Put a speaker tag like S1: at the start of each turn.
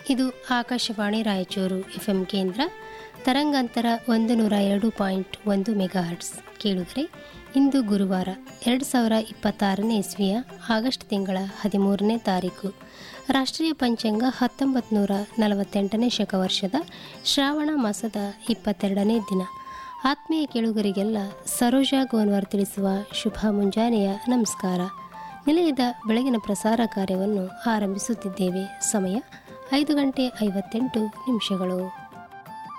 S1: ಇದು ಆಕಾಶವಾಣಿ ರಾಯಚೂರು ಎಫ್ಎಂ ಕೇಂದ್ರ ತರಂಗಾಂತರ ಒಂದು ನೂರ ಎರಡು ಪಾಯಿಂಟ್ ಒಂದು ಮೆಗಾಹರ್ಟ್ಸ್ ಕೇಳಿದರೆ ಇಂದು ಗುರುವಾರ ಎರಡು ಸಾವಿರ ಇಪ್ಪತ್ತಾರನೇ ಇಸ್ವಿಯ ಆಗಸ್ಟ್ ತಿಂಗಳ ಹದಿಮೂರನೇ ತಾರೀಕು ರಾಷ್ಟ್ರೀಯ ಪಂಚಾಂಗ ಹತ್ತೊಂಬತ್ತು ನೂರ ನಲವತ್ತೆಂಟನೇ ಶಕವರ್ಷದ ಶ್ರಾವಣ ಮಾಸದ ಇಪ್ಪತ್ತೆರಡನೇ ದಿನ ಆತ್ಮೀಯ ಕೇಳುಗರಿಗೆಲ್ಲ ಸರೋಜಾ ಗೋನ್ವಾರ್ ತಿಳಿಸುವ ಶುಭ ಮುಂಜಾನೆಯ ನಮಸ್ಕಾರ ನಿಲಯದ ಬೆಳಗಿನ ಪ್ರಸಾರ ಕಾರ್ಯವನ್ನು ಆರಂಭಿಸುತ್ತಿದ್ದೇವೆ ಸಮಯ ಐದು ಗಂಟೆ ಐವತ್ತೆಂಟು ನಿಮಿಷಗಳು